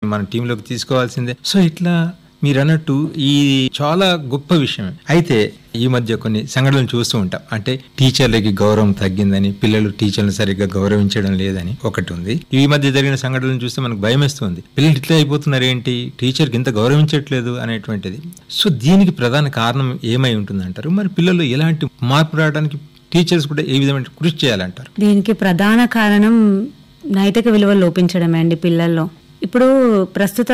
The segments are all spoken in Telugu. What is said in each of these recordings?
మన టీంలోకి తీసుకోవాల్సిందే సో ఇట్లా మీరు అన్నట్టు ఈ చాలా గొప్ప విషయం అయితే ఈ మధ్య కొన్ని సంఘటనలు చూస్తూ ఉంటాం అంటే టీచర్లకి గౌరవం తగ్గిందని పిల్లలు టీచర్లను సరిగ్గా గౌరవించడం లేదని ఒకటి ఉంది ఈ మధ్య జరిగిన సంఘటనలు చూస్తే మనకు భయం వేస్తుంది పిల్లలు ఇట్లా అయిపోతున్నారు ఏంటి టీచర్కి ఇంత గౌరవించట్లేదు అనేటువంటిది సో దీనికి ప్రధాన కారణం ఏమై ఉంటుంది అంటారు మరి పిల్లలు ఎలాంటి మార్పు రావడానికి టీచర్స్ కూడా ఏ విధమైన కృషి చేయాలంటారు దీనికి ప్రధాన కారణం నైతిక విలువలు లోపించడమే అండి పిల్లల్లో ఇప్పుడు ప్రస్తుత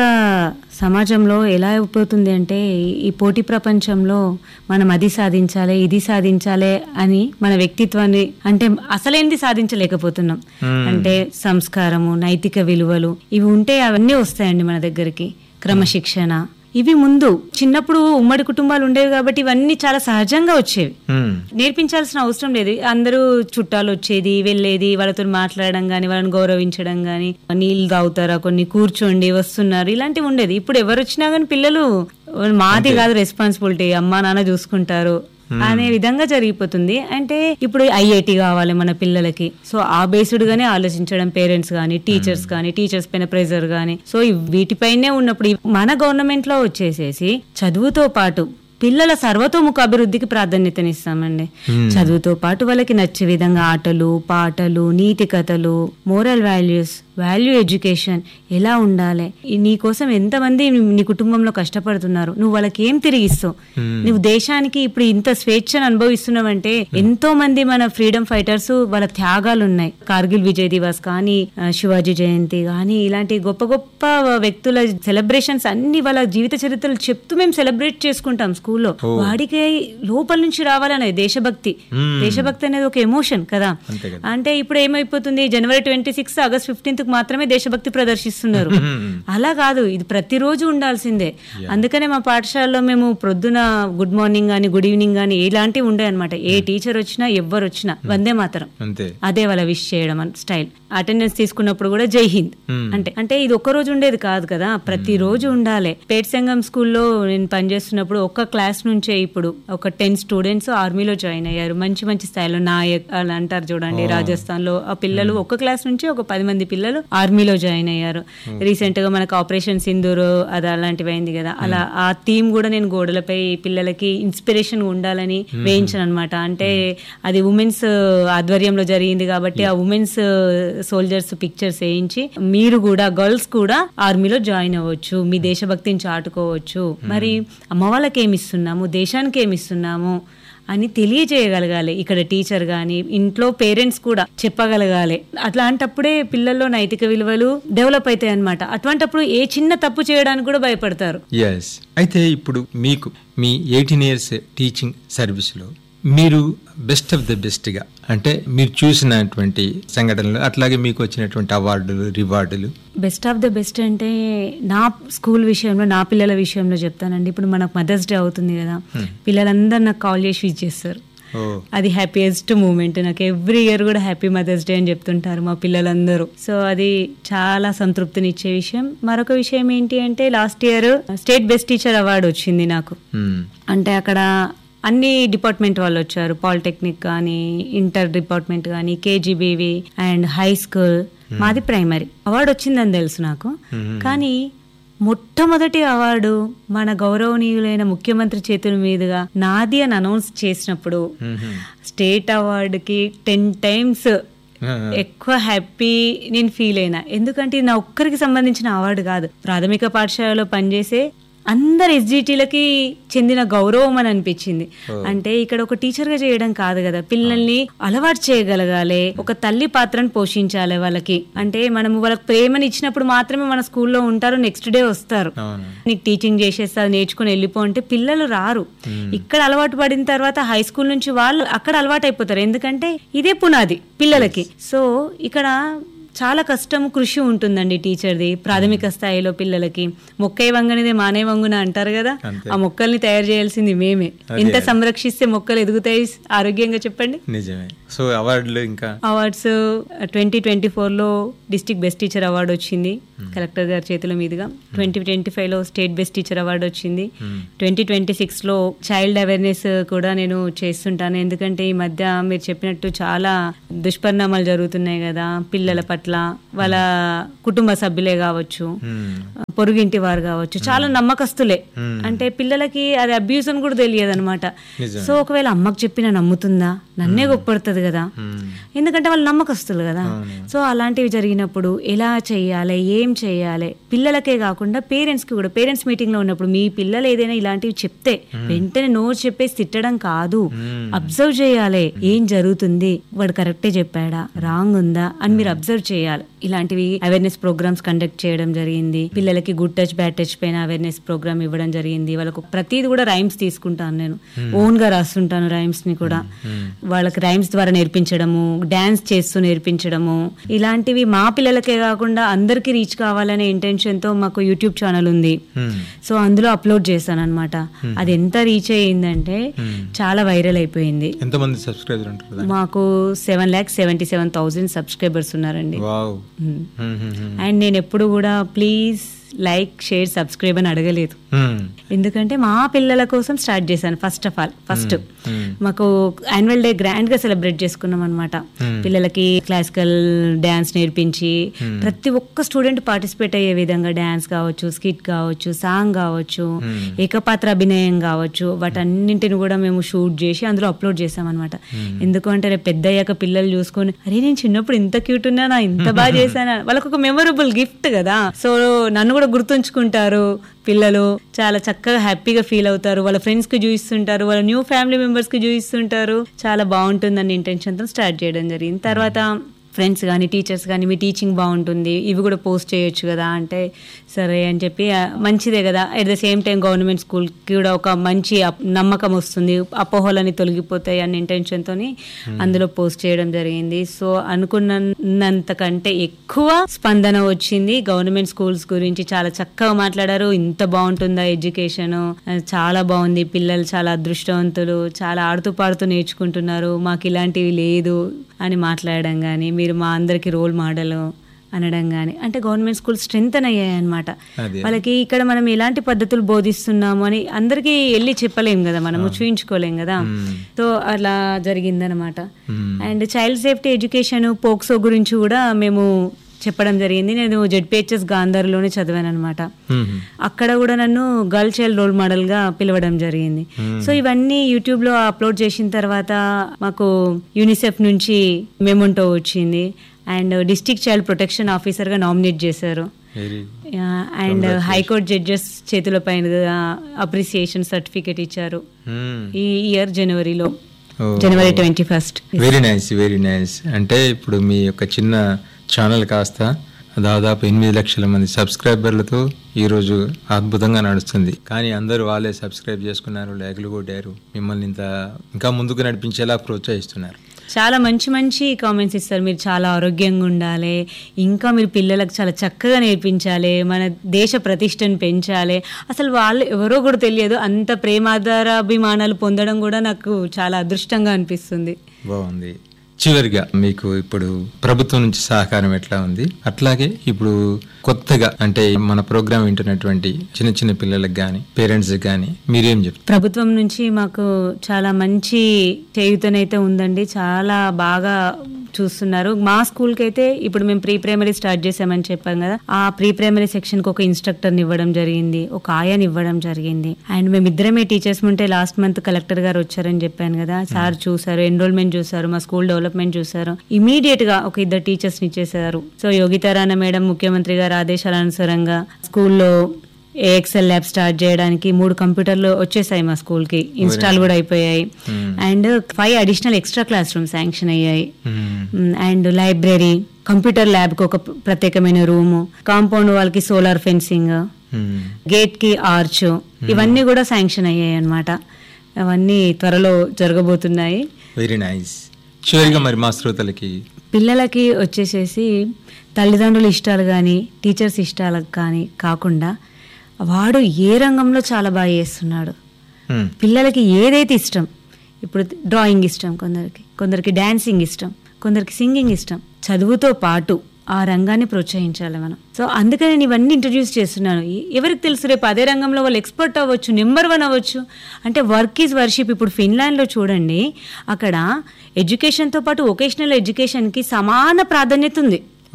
సమాజంలో ఎలా అయిపోతుంది అంటే ఈ పోటీ ప్రపంచంలో మనం అది సాధించాలి ఇది సాధించాలి అని మన వ్యక్తిత్వాన్ని అంటే అసలేంది సాధించలేకపోతున్నాం అంటే సంస్కారము నైతిక విలువలు ఇవి ఉంటే అవన్నీ వస్తాయండి మన దగ్గరికి క్రమశిక్షణ ఇవి ముందు చిన్నప్పుడు ఉమ్మడి కుటుంబాలు ఉండేవి కాబట్టి ఇవన్నీ చాలా సహజంగా వచ్చేవి మ్మ్. నేర్పించాల్సిన అవసరం లేదు అందరూ చుట్టాలు వచ్చేది వెళ్ళేది వాళ్ళతో మాట్లాడడం గాని వాళ్ళని గౌరవించడం గాని నీళ్ళు తాగుతారా కొన్ని కూర్చోండి వస్తున్నారు ఇలాంటివి ఉండేది ఇప్పుడు ఎవరు వచ్చినా గానీ పిల్లలు మాది కాదు రెస్పాన్సిబిలిటీ అమ్మా నాన్న చూసుకుంటారు అనే విధంగా జరిగిపోతుంది అంటే ఇప్పుడు ఐఐటి కావాలి మన పిల్లలకి సో ఆ బేస్డ్ గానే ఆలోచించడం పేరెంట్స్ కానీ టీచర్స్ కానీ టీచర్స్ పైన ప్రెజర్ కానీ సో ఈ వీటిపైనే ఉన్నప్పుడు ఈ మన గవర్నమెంట్ లో వచ్చేసేసి చదువుతో పాటు పిల్లల సర్వతోముఖ అభివృద్ధికి ప్రాధాన్యతనిస్తామండి చదువుతో పాటు వాళ్ళకి నచ్చే విధంగా ఆటలు పాటలు నీతి కథలు మోరల్ వాల్యూస్ వాల్యూ ఎడ్యుకేషన్ ఎలా ఉండాలి ఈ నీ కోసం ఎంతమంది నీ కుటుంబంలో కష్టపడుతున్నారు నువ్వు వాళ్ళకి ఏం తిరిగిస్తావు నువ్వు దేశానికి ఇప్పుడు ఇంత స్వేచ్ఛను అనుభవిస్తున్నావంటే ఎంతో మంది మన ఫ్రీడమ్ ఫైటర్స్ వాళ్ళ త్యాగాలు ఉన్నాయి కార్గిల్ విజయ్ దివాస్ కానీ ఆ, శివాజీ జయంతి కానీ ఇలాంటి గొప్ప గొప్ప వ్యక్తుల సెలబ్రేషన్స్ అన్ని వాళ్ళ జీవిత చరిత్రలు చెప్తూ మేము సెలబ్రేట్ చేసుకుంటాం స్కూల్లో వాడికి లోపల నుంచి రావాలనే దేశభక్తి దేశభక్తి అనేది ఒక ఎమోషన్ కదా అంతే కదా. అంటే ఇప్పుడు ఏమైపోతుంది జనవరి ట్వంటీ సిక్స్ ఆగస్ట్ ఫిఫ్టీన్త్ మాత్రమే దేశభక్తి ప్రదర్శిస్తున్నారు అలా కాదు ఇది ప్రతిరోజు ఉండాల్సిందే అందుకనే మా పాఠశాలలో మేము ప్రొద్దున గుడ్ మార్నింగ్ గాని గుడ్ ఈవినింగ్ గాని ఇలాంటివి ఉండే అనమాట ఏ టీచర్ వచ్చినా ఎవ్వరు వచ్చినా వందే మాతరం అంతే అదే వాళ్ళ విష్ చేయడం అని స్టైల్ అటెండెన్స్ తీసుకున్నప్పుడు కూడా జై హింద్ అంటే అంటే ఇది ఒక్క రోజు ఉండేది కాదు కదా ప్రతి రోజు ఉండాలి పేట్ సంఘం స్కూల్లో నేను పనిచేస్తున్నప్పుడు ఒక్క క్లాస్ నుంచే ఇప్పుడు ఒక టెన్ స్టూడెంట్స్ ఆర్మీలో జాయిన్ అయ్యారు మంచి మంచి స్థాయిలో నాయక్ అలా అంటారు చూడండి రాజస్థాన్ లో ఆ పిల్లలు ఒక్క క్లాస్ నుంచి ఒక పది మంది పిల్లలు ఆర్మీలో జాయిన్ అయ్యారు రీసెంట్ గా మనకు ఆపరేషన్ సింధూర్ అది అలాంటివి అయింది కదా అలా ఆ థీమ్ కూడా నేను గోడలపై పిల్లలకి ఇన్స్పిరేషన్ ఉండాలని వేయించాను అనమాట అంటే అది ఉమెన్స్ ఆధ్వర్యంలో జరిగింది కాబట్టి ఆ ఉమెన్స్ సోల్జర్స్ పిక్చర్స్ వేయించి మీరు కూడా గర్ల్స్ కూడా ఆర్మీలో జాయిన్ అవ్వచ్చు మీ దేశభక్తిని చాటుకోవచ్చు మరి అమ్మ వాళ్ళకి ఏమి ఇస్తున్నాము దేశానికి ఏమి ఇస్తున్నాము అని తెలియజేయగలగాలి ఇక్కడ టీచర్ గాని ఇంట్లో పేరెంట్స్ కూడా చెప్పగలగాలి అట్లాంటప్పుడే పిల్లల్లో నైతిక విలువలు డెవలప్ అవుతాయి అనమాట అటువంటప్పుడు ఏ చిన్న తప్పు చేయడానికి కూడా భయపడతారు ఎస్ అయితే ఇప్పుడు మీకు మీ ఎయిటీన్ ఇయర్స్ టీచింగ్ సర్వీస్లో మీరు బెస్ట్ ఆఫ్ ద బెస్ట్గా అంటే మీరు చూసినటువంటి సంఘటనలు అట్లాగే మీకు వచ్చినటువంటి అవార్డులు రివార్డులు బెస్ట్ ఆఫ్ ద బెస్ట్ అంటే నా స్కూల్ విషయంలో నా పిల్లల విషయంలో చెప్తానండి ఇప్పుడు మనకు మదర్స్ డే అవుతుంది కదా పిల్లలందరూ నాకు కాల్ చేసి విజ్ చేస్తారు ఓ అది హ్యాపీయెస్ట్ మూమెంట్ నాకు ఎవ్రీ ఇయర్ కూడా హ్యాపీ మదర్స్ డే అని చెప్తుంటారు మా పిల్లలందరూ సో అది చాలా సంతృప్తినిచ్చే విషయం మరొక విషయం ఏంటి అంటే last year state best teacher award వచ్చింది నాకు మ్మ్. అంటే అక్కడ అన్ని డిపార్ట్మెంట్ వాళ్ళు వచ్చారు పాలిటెక్నిక్ కానీ ఇంటర్ డిపార్ట్మెంట్ కానీ కేజీబీవి అండ్ హై స్కూల్ మాది ప్రైమరీ అవార్డు వచ్చిందని తెలుసు నాకు కానీ మొట్టమొదటి అవార్డు మన గౌరవనీయులైన ముఖ్యమంత్రి చేతుల మీదుగా నాది అని అనౌన్స్ చేసినప్పుడు స్టేట్ అవార్డుకి టెన్ టైమ్స్ ఎక్కువ హ్యాపీ నేను ఫీల్ అయినా ఎందుకంటే ఇది నా ఒక్కరికి సంబంధించిన అవార్డు కాదు ప్రాథమిక పాఠశాలలో పనిచేసే అందరు ఎస్జిటీలకి చెందిన గౌరవం అని అనిపించింది అంటే ఇక్కడ ఒక టీచర్ గా చేయడం కాదు కదా పిల్లల్ని అలవాటు చేయగలగాలి ఒక తల్లి పాత్రను పోషించాలి వాళ్ళకి అంటే మనము వాళ్ళకి ప్రేమని ఇచ్చినప్పుడు మాత్రమే మన స్కూల్లో ఉంటారు నెక్స్ట్ డే వస్తారు అవును నీకు టీచింగ్ చేసేస్తా నేర్చుకుని వెళ్ళిపో అంటే పిల్లలు రారు ఇక్కడ అలవాటు పడిన తర్వాత హై స్కూల్ నుంచి వాళ్ళు అక్కడ అలవాటు అయిపోతారు ఎందుకంటే ఇదే పునాది పిల్లలకి సో ఇక్కడ చాలా కష్టం కృషి ఉంటుందండి టీచర్ది ప్రాథమిక స్థాయిలో పిల్లలకి మొక్కై వంగనిదే మానే వంగున అంటారు కదా అంతే. ఆ మొక్కల్ని తయారు చేయాల్సింది మేమే ఎంత సంరక్షిస్తే మొక్కలు ఎదుగుతాయి ఆరోగ్యంగా చెప్పండి నిజమే సో అవార్డులు ఇంకా అవార్డ్స్ ట్వంటీ ట్వంటీ ఫోర్లో డిస్టిక్ బెస్ట్ టీచర్ అవార్డు వచ్చింది కలెక్టర్ గారి చేతుల మీదుగా ట్వంటీ ట్వంటీ ఫైవ్లో స్టేట్ బెస్ట్ టీచర్ అవార్డు వచ్చింది ట్వంటీ ట్వంటీ సిక్స్లో చైల్డ్ అవేర్నెస్ కూడా నేను చేస్తుంటాను ఎందుకంటే ఈ మధ్య మీరు చెప్పినట్టు చాలా దుష్పరిణామాలు జరుగుతున్నాయి కదా పిల్లల పట్ల వాళ్ళ కుటుంబ సభ్యులే కావచ్చు మ్మ్. పొరుగింటి వారు కావచ్చు చాలా నమ్మకస్తులే Hmm. అంటే పిల్లలకి అది అబ్యూస్ అని కూడా తెలియదు అనమాట నిజమే. సో ఒకవేళ అమ్మకి చెప్పినా నమ్ముతుందా నన్నే గొప్పడుతుంది కదా మ్మ్. ఎందుకంటే వాళ్ళు నమ్మకస్తులు కదా సో అలాంటివి జరిగినప్పుడు ఎలా చేయాలి ఏం చేయాలి పిల్లలకే కాకుండా పేరెంట్స్ కి కూడా పేరెంట్స్ మీటింగ్ లో ఉన్నప్పుడు మీ పిల్లలు ఏదైనా ఇలాంటివి చెప్తే వెంటనే నోట్ చెప్పేసి తిట్టడం కాదు అబ్జర్వ్ చేయాలి ఏం జరుగుతుంది వాడు కరెక్టే చెప్పాడా రాంగ్ ఉందా అని మీరు అబ్జర్వ్ చేయాలి ఇలాంటివి అవేర్నెస్ ప్రోగ్రామ్స్ కండక్ట్ చేయడం జరిగింది పిల్లలకి గుడ్ టచ్ బ్యాడ్ టచ్ పైన అవేర్నెస్ ప్రోగ్రామ్ ఇవ్వడం జరిగింది వాళ్ళకు ప్రతిది కూడా రైమ్స్ తీసుకుంటాను నేను ఓన్ గా రాస్తుంటాను రైమ్స్ ని కూడా వాళ్ళకి రైమ్స్ ద్వారా నేర్పించడము డాన్స్ చేస్తూ నేర్పించడము ఇలాంటివి మా పిల్లలకే కాకుండా అందరికీ రీచ్ కావాలనే ఇంటెన్షన్ తో మాకు యూట్యూబ్ ఛానల్ ఉంది మ్మ్. సో అందులో అప్లోడ్ చేశాను అనమాట అది ఎంత రీచ్ అయ్యిందంటే చాలా వైరల్ అయిపోయింది ఎంతమంది సబ్స్క్రైబర్ ఉంటారు దానికి? మాకు seven lakh seventy seven thousand subscribers ఉన్నారండి wow hmm. Hmm, hmm, hmm. And నేను ఎప్పుడు కూడా ప్లీజ్ లైక్ షేర్ సబ్స్క్రైబ్ అని అడగలేదు మ్మ్. ఎందుకంటే మా పిల్లల కోసం స్టార్ట్ చేశాను first of all first hmm. మాకు యాన్యువల్ డే గ్రాండ్ గా సెలబ్రేట్ చేసుకున్నాం అనమాట Hmm. పిల్లలకి క్లాసికల్ డాన్స్ నేర్పించి ప్రతి ఒక్క స్టూడెంట్ పార్టిసిపేట్ అయ్యే విధంగా డాన్స్ కావచ్చు స్కిట్ కావచ్చు సాంగ్ కావచ్చు Hmm. ఏకపాత్ర అభినయం కావచ్చు వాటన్నింటిని కూడా మేము షూట్ చేసి అందులో అప్లోడ్ చేసాం అనమాట ఎందుకంటే రేపు పెద్ద అయ్యాక పిల్లలు చూసుకొని అరే నేను చిన్నప్పుడు ఇంత క్యూట్ ఉన్నానా ఇంత బాగా చేశానా వాళ్ళకి ఒక మెమొరబుల్ గిఫ్ట్ కదా సో నన్ను కూడా గుర్తుంచుకుంటారు పిల్లలు చాలా చక్కగా హ్యాపీగా ఫీల్ అవుతారు వాళ్ళ ఫ్రెండ్స్ కి చూపిస్తుంటారు వాళ్ళ న్యూ ఫ్యామిలీ మెంబర్స్ కి చూపిస్తుంటారు చాలా బాగుంటుందని ఇంటెన్షన్ తో స్టార్ట్ చేయడం జరిగింది తర్వాత ఫ్రెండ్స్ కానీ టీచర్స్ కానీ మీ టీచింగ్ బాగుంటుంది ఇవి కూడా పోస్ట్ చేయొచ్చు కదా అంటే సరే అని చెప్పి ఆ, మంచిదే కదా at the same time government స్కూల్కి కూడా ఒక మంచి అప్- నమ్మకం వస్తుంది అపోహలని తొలగిపోతాయి అన్న ఇంటెన్షన్తో అందులో పోస్ట్ చేయడం జరిగింది సో అనుకున్నంత కంటే ఎక్కువ స్పందన వచ్చింది గవర్నమెంట్ స్కూల్స్ గురించి చాలా చక్కగా మాట్లాడారు ఇంత బాగుంటుందా ఎడ్యుకేషన్ చాలా బాగుంది పిల్లలు చాలా అదృష్టవంతులు చాలా ఆడుతూ పాడుతూ నేర్చుకుంటున్నారు మాకు ఇలాంటివి లేదు అని మాట్లాడడం కానీ మీరు మా అందరికి రోల్ మోడల్ అనడం కానీ అంటే గవర్నమెంట్ స్కూల్ స్ట్రెంగ్ అయ్యాయి అనమాట అదే. వాళ్ళకి ఇక్కడ మనం ఎలాంటి పద్ధతులు బోధిస్తున్నాము అని అందరికీ వెళ్ళి చెప్పలేం కదా మనము చూయించుకోలేం కదా సో అలా జరిగిందనమాట hmm. And child safety education POCSO గురించి కూడా మేము చెప్పడం జరిగింది నేను జెడ్పిహెచ్ఎస్ గాంధార్లోనే చదివాను అనమాట మ్మ్. అక్కడ కూడా నన్ను గర్ల్ చైల్డ్ రోల్ మోడల్ గా పిలవడం జరిగింది సో ఇవన్నీ యూట్యూబ్ లో అప్లోడ్ చేసిన తర్వాత మాకు యూనిసెఫ్ నుంచి మెమోంటో వచ్చింది and district child protection officer గా నామినేట్ చేశారు వెరీ అండ్ హైకోర్టు జడ్జెస్ చేతుల పైన అప్రిసియేషన్ సర్టిఫికేట్ ఇచ్చారు మ్మ్. ఈ ఇయర్ జనవరిలో ఓ. జనవరి twenty first very nice very nice అంటే ఇప్పుడు మీ యొక్క చిన్న ఛానల్ కాస్త దాదాపు ఎనిమిది లక్షల మంది సబ్స్క్రైబర్లతో ఈరోజు అద్భుతంగా నడుస్తుంది కానీ అందరూ వాళ్ళే సబ్స్క్రైబ్ చేసుకున్నారు లైక్లు కొట్టారు మిమ్మల్ని ఇంత ఇంకా ముందుకు నడిపించేలా ప్రోత్సహిస్తున్నారు చాలా మంచి మంచి కామెంట్స్ ఇస్తారు మీరు చాలా ఆరోగ్యంగా ఉండాలి ఇంకా మీరు పిల్లలకు చాలా చక్కగా నేర్పించాలి మన దేశ ప్రతిష్టను పెంచాలి అసలు వాళ్ళు ఎవరో కూడా తెలియదు అంత ప్రేమాధారాభిమానాలు పొందడం కూడా నాకు చాలా అదృష్టంగా అనిపిస్తుంది బాగుంది చివరిగా మీకు ఇప్పుడు ప్రభుత్వం నుంచి సహకారం ఎట్లా ఉంది అట్లాగే ఇప్పుడు కొత్తగా అంటే మన ప్రోగ్రామ్ వింటున్నటువంటి చిన్న చిన్న పిల్లలకు కానీ పేరెంట్స్ కానీ మీరేం చెప్తారు ప్రభుత్వం నుంచి మాకు చాలా మంచి చేయుతనైతే ఉందండి చాలా బాగా చూస్తున్నారు మా స్కూల్కి అయితే ఇప్పుడు మేము ప్రీ ప్రైమరీ స్టార్ట్ చేసామని చెప్పాం కదా ఆ ప్రీ ప్రైమరీ సెక్షన్ కి ఒక ఇన్స్ట్రక్టర్ని ఇవ్వడం జరిగింది ఒక ఆయాని ఇవ్వడం జరిగింది అండ్ మేము ఇద్దరమే టీచర్స్ ఉంటే లాస్ట్ మంత్ కలెక్టర్ గారు వచ్చారని చెప్పాను కదా సార్ చూసారు ఎన్రోల్మెంట్ చూసారు మా స్కూల్ డెవలప్మెంట్ చూసారు ఇమీడియట్ గా ఒక ఇద్దరు టీచర్స్ ని ఇచ్చేసారు సో యోగితారాయణ మేడం ముఖ్యమంత్రి గారి ఆదేశాల అనుసారంగా స్కూల్లో ఏఎక్సెల్ ల్యాబ్ స్టార్ట్ చేయడానికి మూడు కంప్యూటర్లు వచ్చేసాయి మా స్కూల్ కి ఇన్స్టాల్ కూడా అయిపోయాయి and five additional extra classroom sanction అయ్యాయి hmm. And library computer lab కి ఒక ప్రత్యేకమైన రూమ్ కాంపౌండ్ వాళ్ళకి సోలార్ ఫెన్సింగ్ మ్మ్. గేట్ కి ఆర్చ్ ఇవన్నీ కూడా శాంక్షన్ అయ్యాయి అన్నమాట అవన్నీ త్వరలో జరగబోతున్నాయి వెరీ నైస్ చివరిగా మరి మా శ్రోతలకి పిల్లలకి వచ్చేసేసి తల్లిదండ్రుల ఇష్టాలు కానీ టీచర్స్ ఇష్టాలకు కానీ కాకుండా వాడు ఏ రంగంలో చాలా బాగా చేస్తున్నాడు మ్మ్. పిల్లలకి ఏదైతే ఇష్టం ఇప్పుడు డ్రాయింగ్ ఇష్టం కొందరికి కొందరికి డాన్సింగ్ ఇష్టం కొందరికి సింగింగ్ ఇష్టం చదువుతో పాటు ఆ రంగాన్ని ప్రోత్సహించాలి మనం సో అందుకని నేను ఇవన్నీ ఇంట్రడ్యూస్ చేస్తున్నాను ఎ- ఎవరికి తెలుసు రేపు అదే రంగంలో వాళ్ళు ఎక్స్పర్ట్ అవ్వచ్చు నెంబర్ వన్ అవ్వచ్చు అంటే వర్క్ ఈజ్ వర్షిప్ ఇప్పుడు ఫిన్లాండ్లో చూడండి అక్కడ ఎడ్యుకేషన్తో పాటు వొకేషనల్ ఎడ్యుకేషన్కి సమాన ప్రాధాన్యత ఉంది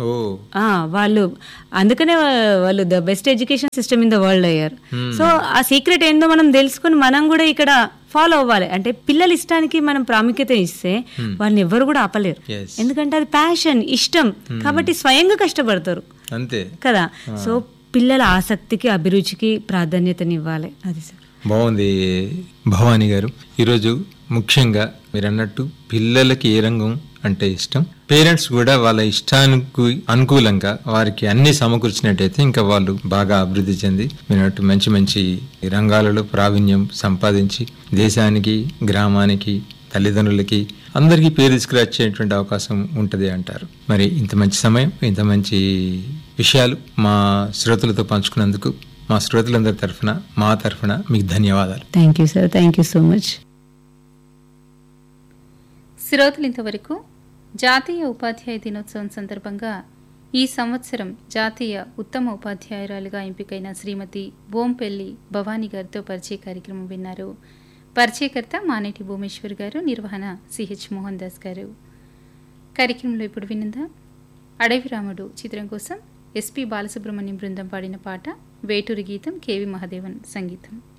ఓ ఆ, వాళ్ళు అందుకనే వా- వాళ్ళు the best education system in the world అయ్యారు సో ఆ సీక్రెట్ ఏందో మనం తెలుసుకుని మనం కూడా ఇక్కడ ఫాలో అవ్వాలి అంటే పిల్లల ఇష్టానికి మనం ప్రాముఖ్యత ఇస్తే వాళ్ళని ఎవరు కూడా ఆపలేరు Yes. ఎందుకంటే అది ప్యాషన్ ఇష్టం కాబట్టి స్వయంగా కష్టపడతారు అంతే కదా సో పిల్లల ఆసక్తికి అభిరుచికి ప్రాధాన్యతనివ్వాలి అది సార్ బాగుంది భవానీ గారు ఈరోజు ముఖ్యంగా మీరు అన్నట్టు పిల్లలకి ఏ రంగం అంటే ఇష్టం పేరెంట్స్ కూడా వాళ్ళ ఇష్టానికి అనుకూలంగా వారికి అన్ని సమకూర్చినట్టయితే ఇంకా వాళ్ళు బాగా అభివృద్ధి చెంది మీరు అన్నట్టు మంచి మంచి రంగాలలో ప్రావీణ్యం సంపాదించి దేశానికి గ్రామానికి తల్లిదండ్రులకి అందరికీ పేరు తీసుకురచ్చేటువంటి అవకాశం ఉంటుంది అంటారు మరి ఇంత మంచి సమయం ఇంత మంచి విషయాలు మా శ్రోతలతో పంచుకున్నందుకు మా శ్రోతలందరి తరఫున మా తరఫున మీకు ధన్యవాదాలు thank you sir thank you so much శ్రోతలు ఇంతవరకు జాతీయ ఉపాధ్యాయ దినోత్సవం సందర్భంగా ఈ సంవత్సరం జాతీయ ఉత్తమ ఉపాధ్యాయురాలుగా ఎంపికైన శ్రీమతి బోంపెల్లి భవానీ గారితో పరిచయ కార్యక్రమం విన్నారు పరిచయకర్త మానేటి భూమేశ్వర్ గారు నిర్వహణ సిహెచ్ మోహన్ దాస్ గారు కార్యక్రమంలో ఇప్పుడు వినందా అడవి రాముడు చిత్రం కోసం ఎస్పి బాలసుబ్రహ్మణ్యం బృందం పాడిన పాట వేటూరి గీతం కేవి మహాదేవన్ సంగీతం